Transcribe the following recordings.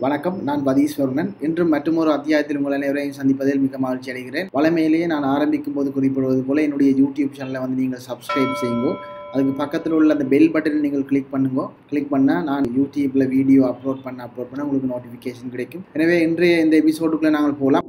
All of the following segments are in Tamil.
வணக்கம் நான் பதீஸ்வரனன் இன்றும் மற்றொரு அத்தியாயத்தில் உங்கள் அனைவரையும் சந்திப்பதில் மிக மகிழ்ச்சி அடைகிறேன் வளமையிலேயே நான் ஆரம்பிக்கும் போது குறிப்பிடுவது போல என்னுடைய யூடியூப் சேனலை வந்து நீங்கள் சப்ஸ்கிரைப் செய்யுங்க அதுக்கு பக்கத்தில் உள்ள அந்த பெல் பட்டனை நீங்கள் கிளிக் பண்ணுங்க கிளிக் பண்ணால் நான் யூடியூப்பில் வீடியோ அப்லோட் பண்ண அப்லோட் பண்ண உங்களுக்கு நோட்டிஃபிகேஷன் கிடைக்கும் எனவே இன்றைய இந்த எபிசோடுக்குள்ளே நாங்கள் போகலாம்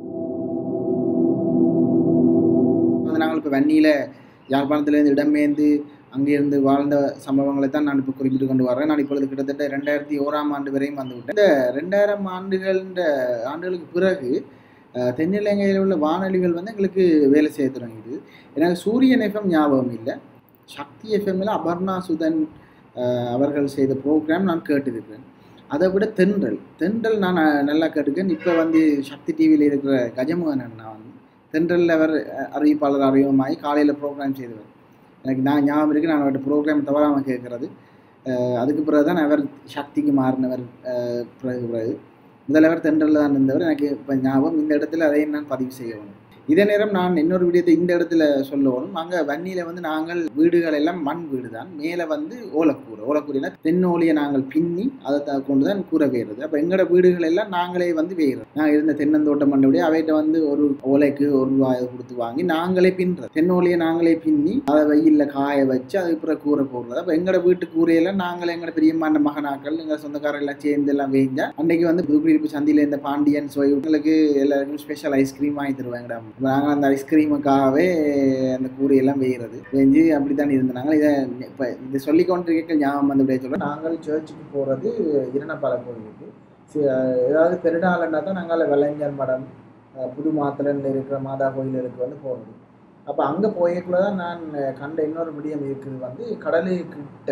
வந்து நாங்கள் இப்போ வன்னியில் யாழ்ப்பாணத்துலேருந்து இடம்பெயர்ந்து அங்கிருந்து வாழ்ந்த சம்பவங்களை தான் நான் இப்போ குறிப்பிட்டு கொண்டு வரேன் நான் இப்பொழுது கிட்டத்தட்ட ரெண்டாயிரத்தி ஓராம் ஆண்டு வரையும் வந்து விட்டேன் இந்த ரெண்டாயிரம் ஆண்டுகள் இந்த ஆண்டுகளுக்கு பிறகு அஹ், தென்னிலங்கையில் உள்ள வானொலிகள் வந்து எங்களுக்கு வேலை செய்ய தொடங்கியது எனக்கு சூரியன் எஃப்எம் ஞாபகம் இல்லை சக்தி எஃப்எம்மில் அபர்ணா சுதன் அஹ், அவர்கள் செய்த ப்ரோக்ராம் நான் கேட்டிருக்கிறேன் அதை விட தென்றல் தென்றல் நான் அஹ், நல்லா கேட்டிருக்கேன் இப்போ வந்து சக்தி டிவியில் இருக்கிற கஜமுகன் அண்ணா வந்து தென்றலில் அவர் அஹ், அறிவிப்பாளர் அறிமுகமாகி காலையில் ப்ரோக்ராம் செய்தவர் எனக்கு நான் ஞாபகம் இருக்குது நான் அவர்கிட்ட ப்ரோக்ராம் தவறாமல் கேட்குறது அதுக்கு பிறகு தான் அவர் சக்திக்கு மாறினவர் அஹ், பிறகு பிறகு முதலவர் தென்றலில் தான் இருந்தவர் எனக்கு இப்போ ஞாபகம் இந்த இடத்துல அதையும் நான் பதிவு செய்ய வேணும் இதே நேரம் நான் இன்னொரு விடயத்தை இந்த இடத்துல சொல்லணும் அங்கே வன்னியில் வந்து நாங்கள் வீடுகள் எல்லாம் மண் வீடு தான் மேலே வந்து ஓலக்கூரை ஓலக்கூரைனா தென்னோலியை நாங்கள் பின்னி அதை த- கொண்டு தான் கூரை வேறுது அப்போ எங்களோட வீடுகள் எல்லாம் நாங்களே வந்து வேறுறோம் நான் இருந்த தென்னந்தோட்டம் மண்டபடி அவைகிட்ட வந்து ஒரு ஓலைக்கு ஒரு ரூபாய் கொடுத்து வாங்கி நாங்களே பின்னுறது தென்னோலியை நாங்களே பின்னி அதை வெயிலில் காய வச்சு அதுக்கு பிறகு கூரை போடுறது அப்போ எங்களோட வீட்டு கூரையெல்லாம் நாங்களே எங்களோட பெரியம்மான மகனாக்கள் எங்கள் சொந்தக்காரர் எல்லாம் சேர்ந்து எல்லாம் வேஞ்சா அன்னைக்கு வந்து புதுக்குடியிருப்பு சந்தியில் இந்த பாண்டியன் ஸோ இவங்களுக்கு எல்லாருக்கும் ஸ்பெஷல் ஐஸ்கிரீம் வாங்கி தருவாங்கடா நாங்கள் அந்த ஐஸ்கிரீமுக்காகவே அந்த கூரையெல்லாம் வேகிறது வேஞ்சு அப்படி தான் இருந்தாங்க இதை இப்போ இது சொல்லி கொண்டிருக்க ஞாபகம் வந்து அப்படியே சொல்கிறேன் நாங்கள் சர்ச்சுக்கு போகிறது இரணப்பாலை கோயிலுக்கு சி- ஏதாவது பெருநாளன்னா தான் நாங்கள் வெள்ளைஞர் மடம் அஹ், புது மாத்திரன்ல இருக்கிற மாதா கோயிலுக்கு வந்து போகிறது அப்போ அங்கே போயக்குள்ள தான் நான் கண்ட இன்னொரு விடியம் இருக்குது வந்து கடலுக்கிட்ட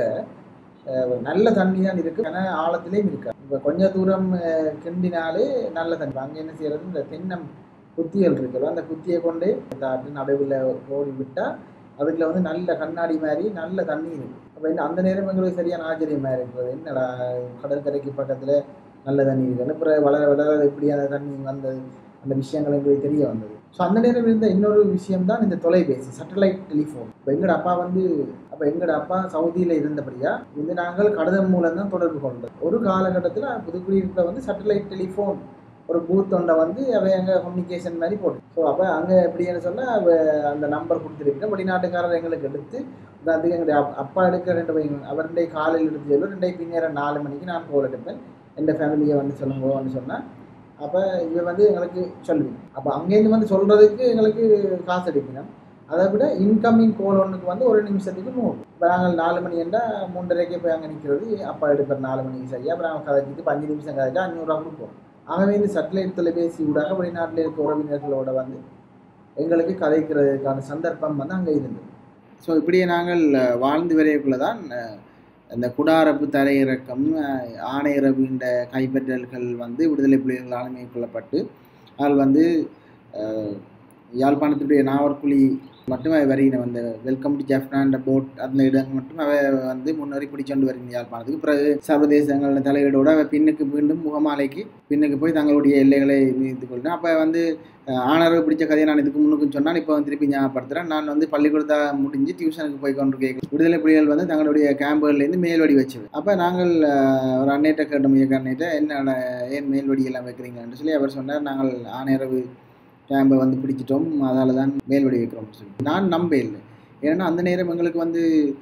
அஹ், நல்ல தண்ணி தான் இருக்குது ஆனால் ஆழத்துலேயும் இருக்கா இப்போ கொஞ்சம் தூரம் அஹ், கிண்டினாலே நல்ல தண்ணி அங்கே என்ன செய்யறது இந்த தென்னம் குத்திகள் இருக்குல்ல அந்த குத்தியை கொண்டு தாட்டி நடுவில் ஓடி விட்டால் அதுக்குள்ள வந்து நல்ல கண்ணாடி மாதிரி நல்ல தண்ணி இருக்கு அப்போ என்ன அந்த நேரம் எங்களுக்கு சரியான ஆச்சரியமாக இருக்குது என்னடா கடற்கரைக்கு பக்கத்தில் நல்ல தண்ணி இருக்குன்னு அப்புறம் வளர வளர அது எப்படி அந்த தண்ணி வந்தது அந்த விஷயங்கள் எங்களுக்கு தெரிய வந்தது ஸோ அந்த நேரம் இருந்த இன்னொரு விஷயம் தான் இந்த தொலைபேசி சேட்டலைட் டெலிஃபோன் இப்போ எங்களோட அப்பா வந்து அப்போ எங்களோட அப்பா சவுதியில் இருந்தபடியா வந்து நாங்கள் கடிதம் மூலம் தான் தொடர்பு கொண்டது ஒரு காலகட்டத்தில் புதுக்குடியிருப்பில் வந்து சேட்டலைட் டெலிஃபோன் ஒரு பூத் ஒன்றை வந்து அவை அங்கே கம்யூனிகேஷன் மாதிரி போட்டு ஸோ அப்போ அங்கே எப்படின்னு சொன்னால் அந்த நம்பர் கொடுத்துருக்கேன் வெளிநாட்டுக்காரர் எங்களுக்கு எடுத்து உதாரணத்துக்கு எங்களுடைய அப்- அப்பா எடுக்க ரெண்டு பையன் அவர் ரெண்டை காலையில் எடுத்து சொல்லுவோம் ரெண்டை பின்னேரம் நாலு மணிக்கு நான் கோல் எடுப்பேன் எந்த ஃபேமிலியை வந்து சொல்லுங்கன்னு சொன்னால் அப்போ இவ வந்து எங்களுக்கு சொல்லுவீங்க அப்போ அங்கேருந்து வந்து சொல்கிறதுக்கு எங்களுக்கு காசு அடிக்கணும் அதை விட இன்கமிங் கோல் ஒன்றுக்கு வந்து ஒரு நிமிஷத்துக்கு நூறு இப்போ நாங்கள் நாலு மணி என்றால் மூன்றரைக்கே போய் அங்கே நிற்கிறது அப்பா எடுப்பார் நாலு மணிக்கு சரியா அப்புறம் நாங்கள் கதைச்சிட்டு இப்போ அஞ்சு நிமிஷம் கதைச்சா அஞ்சூறுரூவா கொடுப்போம் ஆகவே இந்த சேட்டலைட் தொலைபேசி ஊடாக வெளிநாட்டில் இருக்க உறவினர்களோட வந்து எங்களுக்கு கதைக்கிறதுக்கான சந்தர்ப்பம் வந்து அங்கே இருந்தது ஸோ இப்படியே நாங்கள் அஹ், வாழ்ந்து வரையக்குள்ள தான் அஹ், இந்த குடாரப்பு தரையிறக்கம் அஹ், ஆணையரவின்ற கைப்பற்றல்கள் வந்து விடுதலை புலிகளால் மேற்கொள்ளப்பட்டு அதில் வந்து அஹ், யாழ்ப்பாணத்துடைய நாவற்குழி மட்டும் அவ வரையின வந்த வெல்கம் டு ஜெஃப்னாண்ட போட் அந்த இடம் மட்டும் அவ வந்து முன்னேறி பிடிச்சொண்டு வருகிற யாழ்ப்பாணத்துக்கு பிறகு சர்வதேசங்கள தலையீடோட அவ பின்னுக்கு மீண்டும் முகமாலைக்கு பின்னுக்கு போய் தங்களுடைய எல்லைகளை நீத்து கொள்கிறேன் அப்போ வந்து அஹ், ஆணவர்கள் பிடிச்ச கதையை நான் இதுக்கு முன்னுக்கும் சொன்னால் இப்போ வந்து திருப்பி ஞாபகப்படுத்துகிறேன் நான் வந்து பள்ளிக்கூடத்தை முடிஞ்சு டியூஷனுக்கு போய் கொண்டு கேட்க விடுதலை புலிகள் வந்து தங்களுடைய கேம்புகள்லேருந்து மேல்வடி வச்சு அப்போ நாங்கள் அஹ், ஒரு அன்னைட்ட கேட்டோம் இயக்க அன்னைட்ட என்ன ஏன் மேல்வடி எல்லாம் வைக்கிறீங்கன்னு சொல்லி அவர் சொன்னார் நாங்கள் ஆணையரவு கேம்பை வந்து பிடிச்சிட்டோம் அதால் தான் மேல்வடி வைக்கிறோம்னு சொல்லி நான் நம்ப இல்லை ஏன்னா அந்த நேரம் எங்களுக்கு வந்து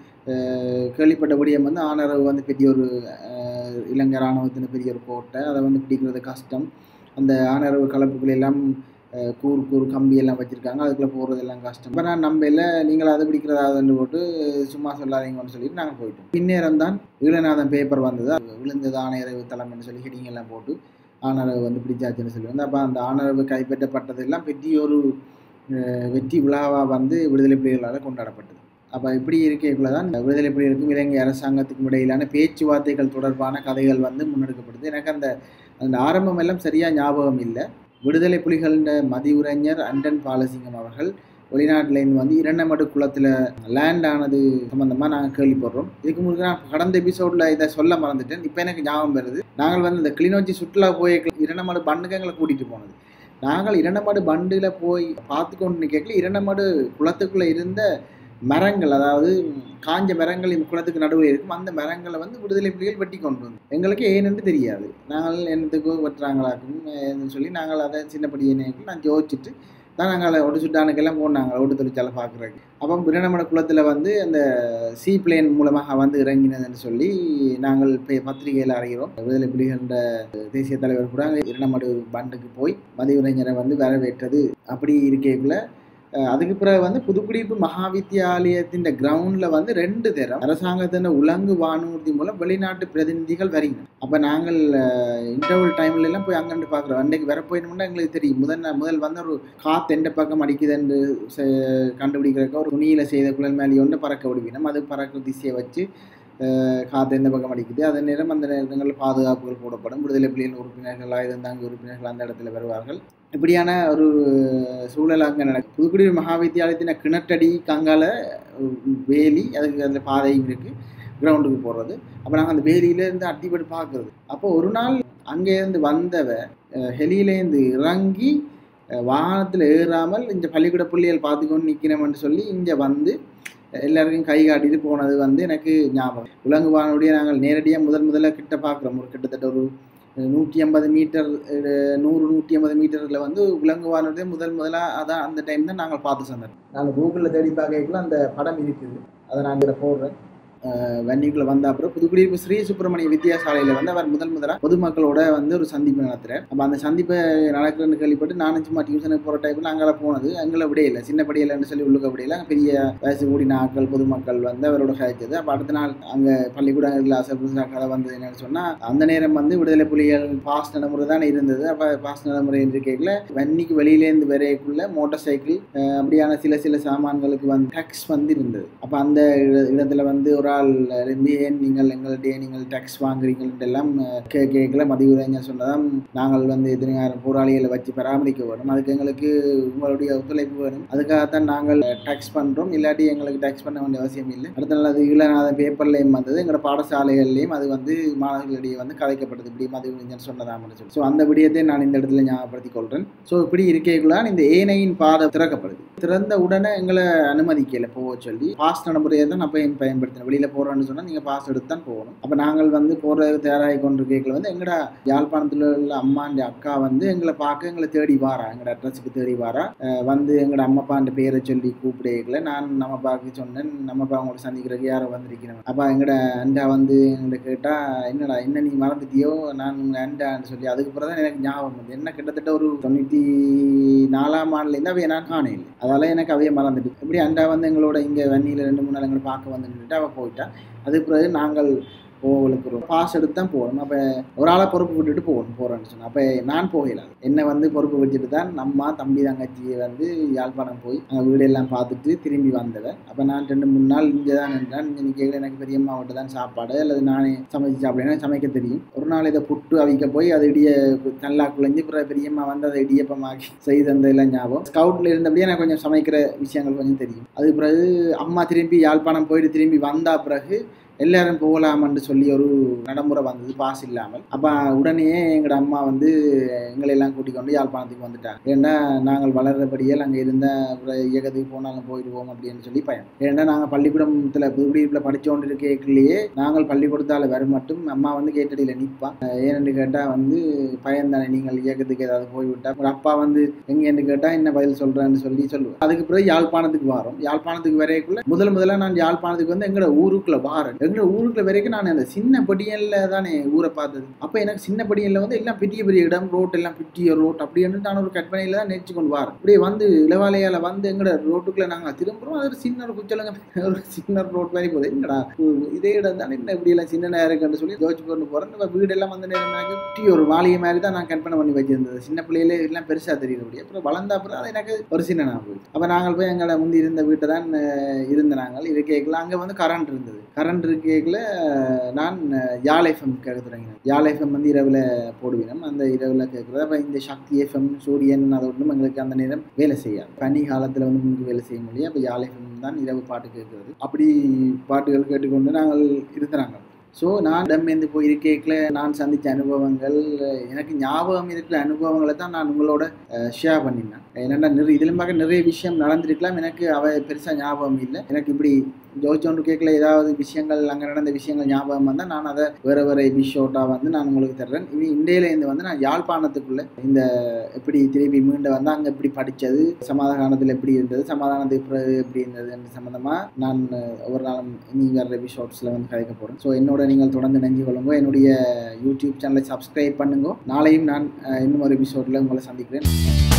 அஹ், கேள்விப்பட்ட விடயம் வந்து ஆனரவு வந்து பெரிய ஒரு அஹ், இலங்கை இராணுவத்தின் பெரிய ஒரு கோட்டை அதை வந்து பிடிக்கிறது கஷ்டம் அந்த ஆனரவு கலப்புகள் எல்லாம் அஹ், கூறு கூறு கம்பி எல்லாம் வச்சுருக்காங்க அதுக்குள்ளே போகிறது எல்லாம் கஷ்டம் இப்போ நான் நம்பையில் நீங்கள் அதை பிடிக்கிறதாதுன்னு போட்டு சும்மா சொல்லாதீங்கன்னு சொல்லிட்டு நாங்கள் போயிட்டோம் பின்னேரம் தான் ஈழநாதன் பேப்பர் வந்தது அது விழுந்தது ஆணையரவு தலைமைன்னு சொல்லி ஹெடிங் எல்லாம் போட்டு ஆனரவு வந்து பிடிச்சாச்சுன்னு சொல்லி வந்து அப்போ அந்த ஆனரவு கைப்பற்றப்பட்டதெல்லாம் பெரிய ஒரு அஹ், வெற்றி விழாவாக வந்து விடுதலை புலிகளால் கொண்டாடப்பட்டது அப்போ இப்படி இருக்கைக்குள்ள தான் இந்த விடுதலை புலிகளுக்கும் இலங்கை அரசாங்கத்துக்கும் இடையிலான பேச்சுவார்த்தைகள் தொடர்பான கதைகள் வந்து முன்னெடுக்கப்படுது எனக்கு அந்த அந்த ஆரம்பம் எல்லாம் சரியாக ஞாபகம் இல்லை விடுதலை புலிகளின் மதியுரைஞர் அண்டன் பாலசிங்கம் அவர்கள் வெளிநாட்டிலேருந்து வந்து இரண்டமடு குளத்தில் லேண்ட் ஆனது சம்மந்தமாக நாங்கள் கேள்விப்படுறோம் இதுக்கு முன்னாடி நான் கடந்த எபிசோடில் இதை சொல்ல மறந்துட்டேன் இப்போ எனக்கு ஞாபகம் வருது நாங்கள் வந்து இந்த கிளிநொச்சி சுற்றுலா போய் இரண்டமடு பண்டுக்கு எங்களை கூட்டிகிட்டு போனது நாங்கள் இரண்டமடு பண்டில் போய் பார்த்து கொண்டு கேட்கல இரண்டமடு குளத்துக்குள்ளே இருந்த மரங்கள் அதாவது காஞ்ச மரங்கள் இந்த குளத்துக்கு நடுவில் இருக்கும் அந்த மரங்களை வந்து விடுதலை புலிகள் வெட்டி கொண்டு வந்து எங்களுக்கு ஏனென்று தெரியாது நாங்கள் என்னத்துக்கோ வெட்டுறாங்களாக்கும் ஏன்னு சொல்லி நாங்கள் அதை சின்னப்படி என்ன நான் யோசிச்சுட்டு தான் நாங்கள் ஒட்டு சுட்டானுக்கெல்லாம் போனாங்க ஓட்டு தொழிற்சாலை பார்க்குறதுக்கு அப்போ பிரணமட குளத்தில் வந்து அந்த சீ பிளேன் மூலமாக வந்து இறங்கினதுன்னு சொல்லி நாங்கள் இப்போ பத்திரிகையில் அறிகிறோம் விடுதலை புலிகள தேசிய தலைவர் கூட அங்கே இரணமடு பண்டுக்கு போய் மதியுரைஞரை வந்து வரவேற்றது அப்படி இருக்கேக்குள்ள அஹ் அதுக்கு பிறகு வந்து புதுக்குடியிருப்பு மகாவித்தியாலயத்தின் கிரவுண்டில் வந்து ரெண்டு தரம் அரசாங்கத்தின் உலங்கு வானூர்தி மூலம் வெளிநாட்டு பிரதிநிதிகள் வரீங்க அப்போ நாங்கள் இன்டர்வல் டைம்ல எல்லாம் போய் அங்கண்டு பார்க்குறோம் அன்றைக்கு வர போயிடணும்னா எங்களுக்கு தெரியும் முதல் நா- முதல் வந்து ஒரு காத்து எந்த பக்கம் அடிக்குதுன்னு செ- கண்டுபிடிக்கிறதுக்கு ஒரு துணியில் செய்த குழல் மேலே ஒன்று பறக்க விடுவினோம் அது பறக்க திசையை வச்சு அஹ், காத்து எந்த பக்கம் அடிக்குது அதே நேரம் அந்த நேரங்களில் பாதுகாப்புகள் போடப்படும் விடுதலை புலிகள் உறுப்பினர்களாக இருந்தாங்க உறுப்பினர்கள் அந்த இடத்துல வருவார்கள் இப்படியான ஒரு சூழல் அங்கே நடக்கும் புதுக்குடியூர் மகாவித்தியாலயத்தின் கிணற்றடி கங்கால ஒரு வேலி அதுக்கு அதில் பாதையும் இருக்குது கிரவுண்டுக்கு போகிறது அப்போ நாங்கள் அந்த வேலியிலேருந்து அட்டிப்பட்டு பார்க்குறது அப்போ ஒரு நாள் அங்கேருந்து வந்தவ அஹ், ஹெலியிலேருந்து இறங்கி அஹ், வாகனத்தில் ஏறாமல் இந்த பள்ளிக்கூட பிள்ளைகள் பார்த்துக்கொண்டு நிற்கிறோம்னு சொல்லி இங்கே வந்து எல்லாருக்கும் கை காட்டிட்டு போனது வந்து எனக்கு ஞாபகம் உலங்கு வானுடைய நாங்கள் நேரடியாக முதல் முதல்ல கிட்ட பார்க்குறோம் ஒரு கிட்டத்தட்ட ஒரு நூற்றி ஐம்பது மீட்டர் அஹ், நூறு நூற்றி ஐம்பது மீட்டரில் வந்து உலங்கு வானுடைய முதல் முதலாக அதான் அந்த டைம் தான் நாங்கள் பார்த்து சொன்னோம் நாங்கள் கூகுளில் தேடி பார்க்கக்குள்ள அந்த படம் இருக்குது அதை நான் இதில் போடுறேன் வன்னிக்குள்ளே வந்த அப்புறம் புதுக்குடியிருப்பு ஸ்ரீ சுப்பிரமணிய வித்தியாசாலையில் வந்து அவர் முதல் முதலாக பொதுமக்களோட வந்து ஒரு சந்திப்பு நடத்துகிறார் அப்போ அந்த சந்திப்பை நடக்கிறன்னு கேள்விப்பட்டு நானும் சும்மா டியூஷனுக்கு போகிற டைப்பில் அங்கே போனது அங்கே விடையில சின்ன படியிலன்னு சொல்லி உள்ளுக்க விடையில அங்க பெரிய வயசு கூடின ஆட்கள் பொதுமக்கள் வந்து அவரோட கழிச்சது அப்போ அடுத்த நாள் அங்கே பள்ளிக்கூடங்களில் அசல் கதை வந்தது என்னன்னு சொன்னால் அந்த நேரம் வந்து விடுதலை புலிகள் பாஸ் நடைமுறை தான் இருந்தது அப்போ பாஸ் நடைமுறை இருக்கையில் வன்னிக்கு வெளியிலேருந்து வரைக்குள்ள மோட்டார் சைக்கிள் அஹ், அப்படியான சில சில சாமான்களுக்கு வந்து டேக்ஸ் வந்து இருந்தது அப்போ அந்த இட- இடத்துல வந்து ஒரு ஆள் எழும்பி, ஏன் நீங்கள் எங்கள்கிட்ட நீங்கள் டேக்ஸ் வாங்குறீங்கள்ட்டு எல்லாம் அஹ், கே கேட்கல மதிவுரைஞர் சொன்னதான் நாங்கள் வந்து எத்தனையாயிரம் போராளிகளை வச்சு பராமரிக்க வேணும் அதுக்கு எங்களுக்கு உங்களுடைய ஒத்துழைப்பு வேணும் அதுக்காகத்தான் நாங்கள் டேக்ஸ் பண்ணுறோம் இல்லாட்டி எங்களுக்கு டேக்ஸ் பண்ண வேண்டிய அவசியம் இல்லை அடுத்த நாள் அது ஈழநாதன் பேப்பர்லேயும் வந்தது எங்களோட பாடசாலைகள்லையும் அது வந்து மாணவர்களிடையே வந்து கதைக்கப்பட்டது இப்படி மதிவுரைஞர் சொன்னதாம்னு சொல்லி ஸோ அந்த விடயத்தை நான் இந்த இடத்துல ஞாபகப்படுத்திக் கொள்கிறேன் ஸோ இப்படி இருக்கைக்குள்ளான் இந்த ஏனையின் பாதை திறக்கப்படுது திறந்த உடனே எங்களை அனுமதிக்கல போக சொல்லி பாஸ் நடைமுறையை தான் நான் பயன் பயன்படுத்தினேன் வெளியில் போகிறோன்னு சொன்னால் நீங்கள் பாஸ் எடுத்து தான் போகணும் அப்போ நாங்கள் வந்து போகிறதுக்கு தயாராகி கொண்டு கேட்கல வந்து எங்கடா யாழ்ப்பாணத்தில் உள்ள அம்மாண்ட அக்கா வந்து எங்களை பார்க்க எங்களை தேடி வாரா எங்களோட அட்ரஸுக்கு தேடி வாரா அஹ் வந்து எங்களோட அம்மாப்பாண்ட பேரை சொல்லி கூப்பிடல நான் நம்ம பாக்கு சொன்னேன் நம்ம பா உங்களை சந்திக்கிறதுக்கு யாரோ வந்திருக்கிறேன் அப்போ எங்கட அண்டா வந்து எங்களை கேட்டால் என்னடா என்ன நீ மறந்துட்டியோ நான் உங்கள் அண்டான்னு சொல்லி அதுக்கப்புறம் தான் எனக்கு ஞாபகம் வந்து என்ன கிட்டத்தட்ட ஒரு தொண்ணூற்றி நாலாம் ஆண்டுலேருந்து அவைய நான் காண இல்லை அதால் எனக்கு அவைய மறந்துட்டு இப்படி அண்டா வந்து எங்களோட இங்கே வன்னியில் ரெண்டு மூணு நாள் எங்களை பார்க்க வந்து நின்றுட்டு அவள் போயிட்டா அதுக்கு பிறகு நாங்கள் போவலுக்கு பாஸ் எடுத்து தான் போகணும் அப்போ ஒரு ஆளை பொறுப்பு விட்டுட்டு போகணும் போகிறேன்னு சொன்னேன் அப்போ நான் போகல என்னை வந்து பொறுப்பு வச்சுட்டு தான் அம்மா தம்பி தங்கச்சியை வந்து யாழ்ப்பாணம் போய் அங்கே வீடெல்லாம் பார்த்துட்டு திரும்பி வந்தவன் அப்போ நான் ரெண்டு மூணு நாள் இங்கே தான் நின்றேன் இங்கே நிற்கையில் எனக்கு பெரியம்மா விட்டு தான் சாப்பாடு அல்லது நானே சமைச்சு சாப்பிடுவேன் எனக்கு சமைக்க தெரியும் ஒரு நாள் இதை புட்டு அவிக்க போய் அது இடிய நல்லா குழஞ்சி பிறகு பெரியம்மா வந்து அதை இடியப்பமாக்கி செய்து எல்லாம் ஞாபகம் ஸ்கவுட்டில் இருந்தபடியே எனக்கு கொஞ்சம் சமைக்கிற விஷயங்கள் கொஞ்சம் தெரியும் அதுக்கு பிறகு அம்மா திரும்பி யாழ்ப்பாணம் போயிட்டு திரும்பி வந்தா பிறகு எல்லாரும் போகலாமன்னு சொல்லி ஒரு நடைமுறை வந்தது பாஸ் இல்லாமல் அப்போ உடனே எங்களோட அம்மா வந்து எங்களை எல்லாம் கூட்டிக் கொண்டு யாழ்ப்பாணத்துக்கு வந்துட்டாங்க ஏன்னா நாங்கள் வளர்றபடியால் அங்கே இருந்த ஒரு இயக்கத்துக்கு போனாலும் போயிடுவோம் அப்படின்னு சொல்லி பயம் ஏன்னா நாங்கள் பள்ளிக்கூடத்தில் புதுக்குடியிருப்பில் படித்தோண்டு இருக்கேக்குள்ளேயே நாங்கள் பள்ளிக்கூடத்தால் வர மட்டும் அம்மா வந்து கேட்டடியில் நிற்பான் ஏன்னு கேட்டால் வந்து பயம் தானே நீங்கள் இயக்கத்துக்கு ஏதாவது போய்விட்டா ஒரு அப்பா வந்து எங்கேன்னு கேட்டால் என்ன பதில் சொல்கிறேன்னு சொல்லி சொல்லுவேன் அதுக்கு பிறகு யாழ்ப்பாணத்துக்கு வரோம் யாழ்ப்பாணத்துக்கு வரைக்குள்ள முதல் முதல்ல நான் யாழ்ப்பாணத்துக்கு வந்து எங்களோட ஊருக்குள்ள வாரேன் எங்களோட ஊருக்குள்ள வரைக்கும் நான் அந்த சின்ன படியல்ல தானே ஊரை பார்த்தது அப்போ எனக்கு சின்ன படியல்ல வந்து எல்லாம் பெரிய பெரிய இடம் ரோட் எல்லாம் பெரிய ரோட் அப்படின்னு நான் ஒரு கற்பனையில தான் நினைச்சு கொண்டு வரேன் அப்படியே வந்து இளவாலையால வந்து எங்களோட ரோட்டுக்குள்ள நாங்கள் திரும்புறோம் அது ஒரு சின்ன ஒரு குச்சலங்க ஒரு சின்ன ரோட் மாதிரி போகுது என்னடா இதே இடம் தானே என்ன இப்படி எல்லாம் சின்ன நேரம் இருக்குன்னு சொல்லி ஜோதிச்சு கொண்டு போறேன் நம்ம வீடெல்லாம் வந்து நேரம் குட்டி ஒரு மாளிகை மாதிரி தான் நான் கற்பனை பண்ணி வச்சிருந்தது சின்ன பிள்ளையிலே எல்லாம் பெருசா தெரியுது அப்படி அப்புறம் வளர்ந்த அப்புறம் அது எனக்கு ஒரு சின்ன நான் போய் அப்போ நாங்கள் போய் எங்களை முந்தி இருந்த வீட்டை தான் அஹ், இருந்த நாங்கள் இது கேட்கல அங்கே வந்து கரண்ட் இருந்தது கரண்ட் இருக்கேக்கில் நான் யாழ் எஃப்எம் கேட்க தொடங்கினேன் யாழ் எஃப்எம் வந்து இரவில் போடுவேன் அந்த இரவில் கேட்குறது அப்போ இந்த சக்தி எஃப்எம் சூரியன் அது ஒன்றும் எங்களுக்கு அந்த நேரம் வேலை செய்யாது பனி காலத்தில் வந்து முன்னுக்கு வேலை செய்ய முடியும் அப்போ யாழ் எஃப்எம் தான் இரவு பாட்டு கேட்குறது அப்படி பாட்டுகள் கேட்டுக்கொண்டு நாங்கள் இருந்தாங்க ஸோ நான் இடம்பெயர்ந்து போய் இருக்கைக்குள்ள நான் சந்தித்த அனுபவங்கள் எனக்கு ஞாபகம் இருக்கிற அனுபவங்களை தான் நான் உங்களோட ஷேர் பண்ணினேன் என்னென்னா நிறைய இதிலுமாக நிறைய விஷயம் நடந்திருக்கலாம் எனக்கு அவ பெருசாக ஞாபகம் இல்லை எனக்கு இப்படி ஜோதிச்சோண்டு கேட்கல ஏதாவது விஷயங்கள் அங்கே நடந்த விஷயங்கள் ஞாபகம் வந்தால் நான் அதை வேறு வேறு எபிசோட்டாக வந்து நான் உங்களுக்கு தர்றேன் இனி இந்தியிலேருந்து வந்து நான் யாழ்ப்பாணத்துக்குள்ளே இந்த எப்படி திருப்பி மீண்டு வந்து அங்கே எப்படி படித்தது சமாதானத்தில் எப்படி இருந்தது சமாதானத்துக்கு பிறகு எப்படி இருந்தது என்று சம்மந்தமாக நான் ஒவ்வொரு நாளும் இனி வர்ற எபிசோட்ஸில் வந்து கதைக்க போகிறேன் ஸோ என்னோட நீங்கள் தொடர்ந்து நெஞ்சு கொள்ளுங்க என்னுடைய யூடியூப் சேனலை சப்ஸ்கிரைப் பண்ணுங்க நாளையும் நான் இன்னும் ஒரு எபிசோடில் உங்களை சந்திக்கிறேன்